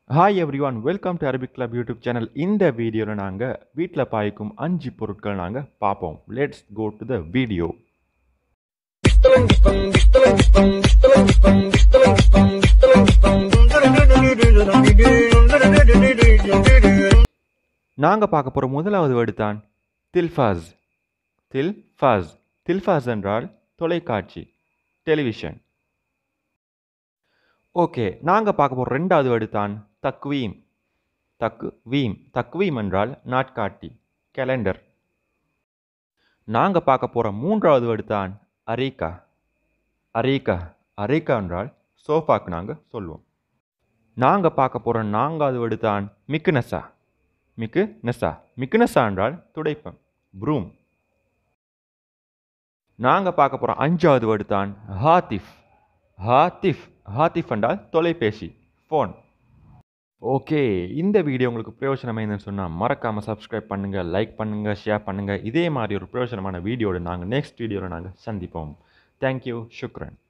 hi everyone welcome to Arabic club YouTube channel இந்த வீடியோவில் நாங்கள் வீட்டில் பாய்க்கும் அஞ்சு பொருட்கள் நாங்கள் பார்ப்போம் let's go to the video நாங்கள் பார்க்க போகிற முதலாவது வேர்டு தான் தில்ஃபாஸ் தில்ஃபாஸ் தில்ஃபாஸ் என்றால் தொலைக்காட்சி டெலிவிஷன் ஓகே நாங்கள் பார்க்க போகிற ரெண்டாவது வேர்டு தான் தக்வீம் தக்கு வீம் தக்வீம் என்றால் நாட்காட்டி கேலண்டர் நாங்கள் பார்க்க போகிற மூன்றாவது வேர்டு தான் அரீக்கா அரீக்கா அரீக்கா என்றால் சோஃபாக்கு நாங்கள் சொல்லுவோம் நாங்கள் பார்க்க போகிற நான்காவது வேர்டு தான் மிக்குனசா மிக்கு நெசா மிக்குனசா என்றால் துடைப்பம் ப்ரூம் நாங்கள் பார்க்க போகிற அஞ்சாவது வேர்டு தான் ஹாத்திஃப் ஹாத்திஃப் ஹாத்திஃப் என்றால் தொலைபேசி ஃபோன் ஓகே இந்த வீடியோ உங்களுக்கு பிரயோஜனமாக சொன்னால் மறக்காமல் சப்ஸ்கிரைப் பண்ணுங்கள் லைக் பண்ணுங்கள் ஷேர் பண்ணுங்கள் இதே மாதிரி ஒரு பிரயோஜனமான வீடியோட நாங்கள் நெக்ஸ்ட் வீடியோவில் நாங்கள் சந்திப்போம் தேங்க்யூ சுக்ரன்